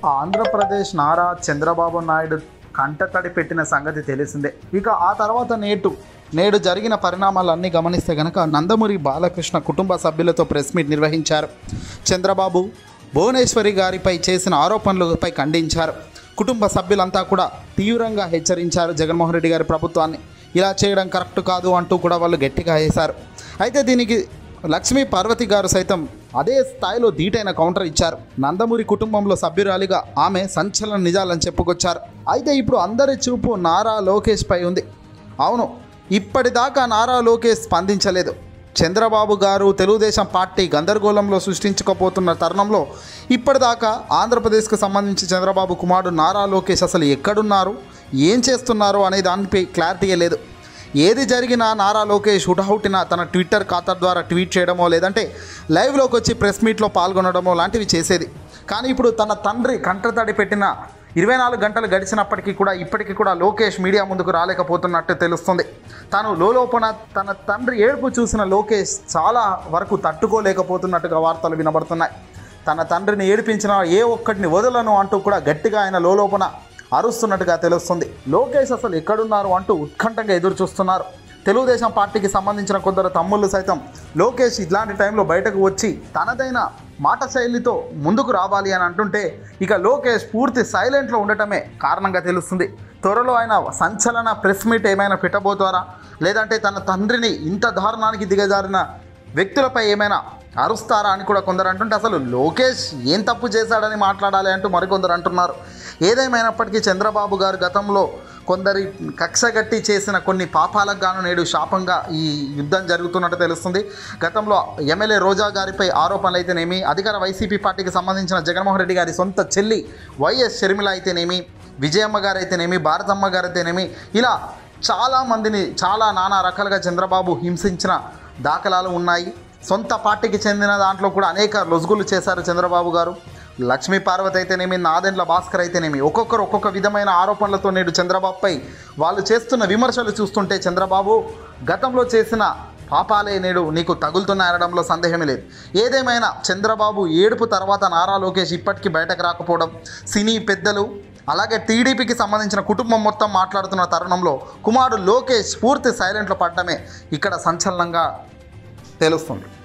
ఆంధ్రప్రదేశ్ నారా చంద్రబాబు నాయుడు కంటతడి పెట్టిన సంగతి తెలిసిందే ఇక ఆ తర్వాత నేటు నేడు జరిగిన పరిణామాలన్నీ గమనిస్తే గనక నందమూరి బాలకృష్ణ కుటుంబ సభ్యులతో ప్రెస్ మీట్ నిర్వహించారు చంద్రబాబు భువనేశ్వరి గారిపై చేసిన ఆరోపణలపై ఖండించారు కుటుంబ సభ్యులంతా కూడా తీవ్రంగా హెచ్చరించారు జగన్మోహన్ రెడ్డి గారి ప్రభుత్వాన్ని ఇలా చేయడం కరెక్ట్ కాదు అంటూ కూడా వాళ్ళు గట్టిగా వేశారు అయితే దీనికి లక్ష్మీ పార్వతి గారు సైతం అదే స్థాయిలో ధీటైన కౌంటర్ ఇచ్చారు నందమూరి కుటుంబంలో సభ్యురాలిగా ఆమె సంచలన నిజాలని చెప్పుకొచ్చారు అయితే ఇప్పుడు అందరి చూపు నారా లోకేష్ పై ఉంది అవును ఇప్పటిదాకా నారా లోకేష్ స్పందించలేదు చంద్రబాబు గారు తెలుగుదేశం పార్టీ గందరగోళంలో సృష్టించకపోతున్న తరుణంలో ఇప్పటిదాకా ఆంధ్రప్రదేశ్కు సంబంధించి చంద్రబాబు కుమారుడు నారా లోకేష్ అసలు ఎక్కడున్నారు ఏం చేస్తున్నారు అనే దానిపై క్లారిటీ లేదు ఏది జరిగినా నారా లోకేష్ హుటహుటిన తన ట్విట్టర్ ఖాతా ద్వారా ట్వీట్ చేయడమో లేదంటే లైవ్లోకి వచ్చి ప్రెస్ మీట్లో పాల్గొనడమో లాంటివి చేసేది కానీ ఇప్పుడు తన తండ్రి కంటతడి పెట్టిన ఇరవై నాలుగు గంటలు గడిచినప్పటికీ కూడా ఇప్పటికీ కూడా లోకేష్ మీడియా ముందుకు రాలేకపోతున్నట్టు తెలుస్తుంది తాను లోపల తన తండ్రి ఏడుపు చూసిన లోకేష్ చాలా వరకు తట్టుకోలేకపోతున్నట్టుగా వార్తలు వినబడుతున్నాయి తన తండ్రిని ఏడిపించిన ఏ ఒక్కటిని వదలను అంటూ కూడా గట్టిగా ఆయన లోపల అరుస్తున్నట్టుగా తెలుస్తుంది లోకేష్ అసలు ఎక్కడున్నారు అంటూ ఉత్కంఠంగా ఎదురు చూస్తున్నారు తెలుగుదేశం పార్టీకి సంబంధించిన కొందరు తమ్ముళ్ళు సైతం లోకేష్ ఇట్లాంటి టైంలో బయటకు వచ్చి తనదైన మాట శైలితో ముందుకు రావాలి అని అంటుంటే ఇక లోకేష్ పూర్తి సైలెంట్లో ఉండటమే కారణంగా తెలుస్తుంది త్వరలో ఆయన సంచలన ప్రెస్ మీట్ ఏమైనా పెట్టబోతారా లేదంటే తన తండ్రిని ఇంత దారుణానికి దిగజారిన వ్యక్తులపై ఏమైనా అరుస్తారా అని కూడా కొందరు అంటుంటే అసలు లోకేష్ ఏం తప్పు చేశాడని మాట్లాడాలి అంటూ మరికొందరు అంటున్నారు ఏదేమైనప్పటికీ చంద్రబాబు గారు గతంలో కొందరి కక్షగట్టి చేసిన కొన్ని పాపాలకు గాను నేడు శాపంగా ఈ యుద్ధం జరుగుతున్నట్టు తెలుస్తుంది గతంలో ఎమ్మెల్యే రోజా గారిపై ఆరోపణలు అయితేనేమి అధికార వైసీపీ పార్టీకి సంబంధించిన జగన్మోహన్ రెడ్డి గారి సొంత చెల్లి వైఎస్ షర్మిల అయితేనేమి విజయమ్మ గారు అయితేనేమి భారతమ్మ గారు అయితేనేమి ఇలా చాలామందిని చాలా నానా రకాలుగా చంద్రబాబు హింసించిన దాఖలాలు ఉన్నాయి సొంత పార్టీకి చెందిన దాంట్లో కూడా అనేక లొసుగులు చేశారు చంద్రబాబు గారు లక్ష్మీ పార్వతి అయితేనేమి నాదెండ్ల భాస్కర్ అయితేనేమి ఒక్కొక్కరు ఒక్కొక్క విధమైన ఆరోపణలతో నేడు చంద్రబాబుపై వాళ్ళు చేస్తున్న విమర్శలు చూస్తుంటే చంద్రబాబు గతంలో చేసిన పాపాలే నేడు నీకు తగులుతున్నాయనడంలో సందేహమే లేదు ఏదేమైనా చంద్రబాబు ఏడుపు తర్వాత నారా లోకేష్ ఇప్పటికీ బయటకు రాకపోవడం సినీ పెద్దలు అలాగే టీడీపీకి సంబంధించిన కుటుంబం మొత్తం మాట్లాడుతున్న తరుణంలో కుమారుడు లోకేష్ పూర్తి సైలెంట్లో పడడమే ఇక్కడ సంచలనంగా తెలుస్తుంది